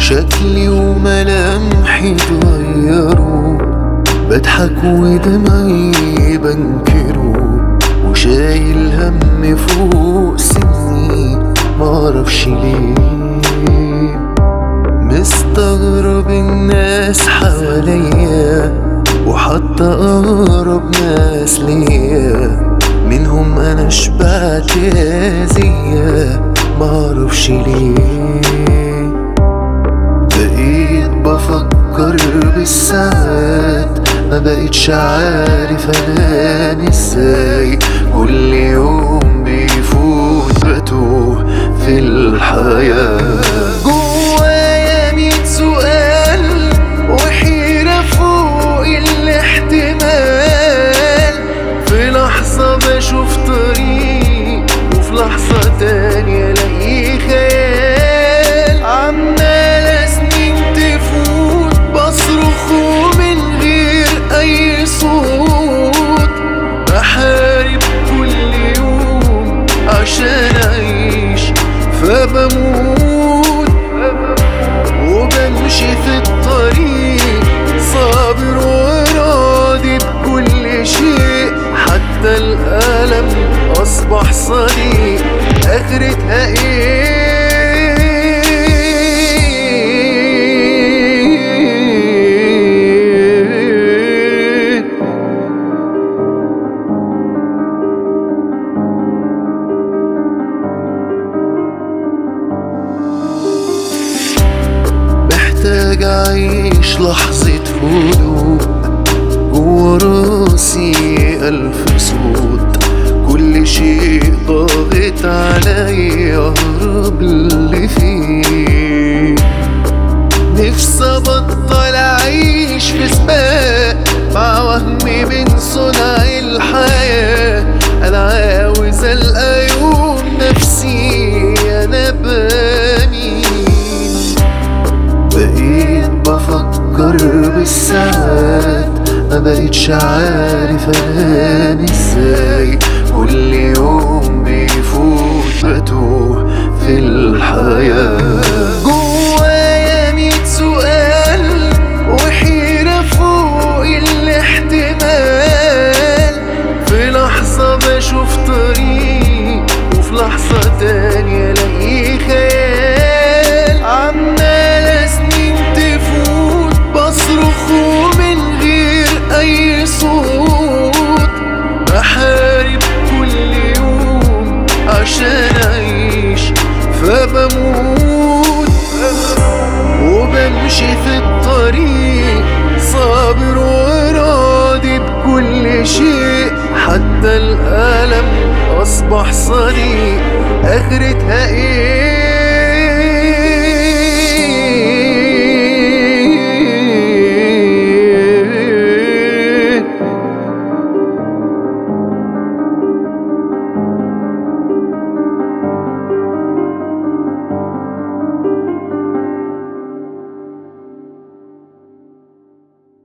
شكلي وملامحي اتغيروا بضحك ودمعي بنكره وشايل هم فوق سني معرفش ليه مستغرب الناس حواليا وحتى أقرب ناس ليا منهم أنا شبعت أذية معرفش ليه بقيت بفكر بالساعات ما بقيتش عارف انام ازاي كل يوم بيفوت بتوه في الحياة جوايا ميت سؤال وحيرة فوق الاحتمال في لحظة بشوف طريق وفي لحظة تانية الاقي خيال عمالة سنين تفوت بصرخ ومن غير اي صوت بحارب كل يوم عشان اعيش فبموت وبمشي في الطريق صابر وراضي بكل شيء حتى الألم أصبح صديق آخرتها إيه محتاج أعيش لحظة هدوء جوا راسي ألف صوت كل شيء ضاغط عليا أهرب اللي فيه نفسي أبطل أعيش في سباق مع وهمي من صنع الحياة أنا عاوز ألقى يوم نفسي أنا بمين بقيت بفكر بالساعات ما بقيتش عارف انام ازاي كل يوم بيفوت بتوه في الحياة جوايا ميت سؤال وحيرة فوق الاحتمال في لحظة بشوف طريق وفي لحظة تانية الاقي خيال عمالة سنين تفوت بصرخ ومن غير اي صوت بحارب كل يوم عشان اعيش فبموت وبمشي في الطريق صابر وراضي بكل شيء حتى الألم أصبح صديق آخرتها إيه